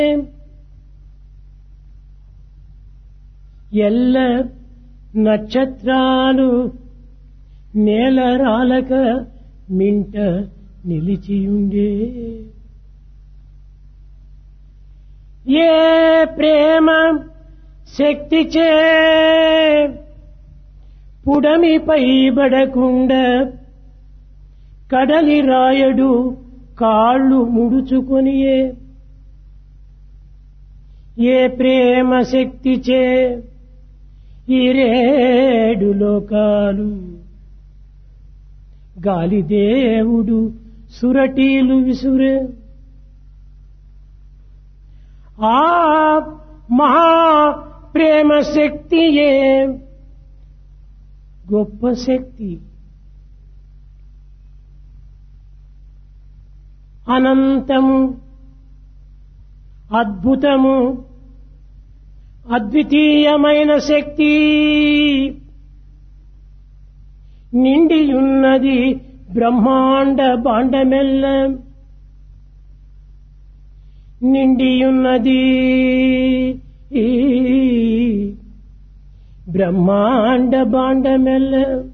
ఎల్ల నక్షత్రాలు నేల రాలక మింట నిలిచియుండే ఏ ప్రేమ శక్తిచే పుడమిపై బడకుండా కడలి రాయడు కాళ్ళు ముడుచుకొనియే ఏ ప్రేమ శక్తిచే ఈ రేడు లోకాలు గాలిదేవుడు సురటీలు విసురే ఆ మహా ప్రేమ శక్తియే గొప్ప శక్తి అనంతము అద్భుతము అద్వితీయమైన శక్తి నిండియున్నది బ్రహ్మాండ బాండమెల్ల నిండియున్నది బ్రహ్మాండ బాండమెల్ల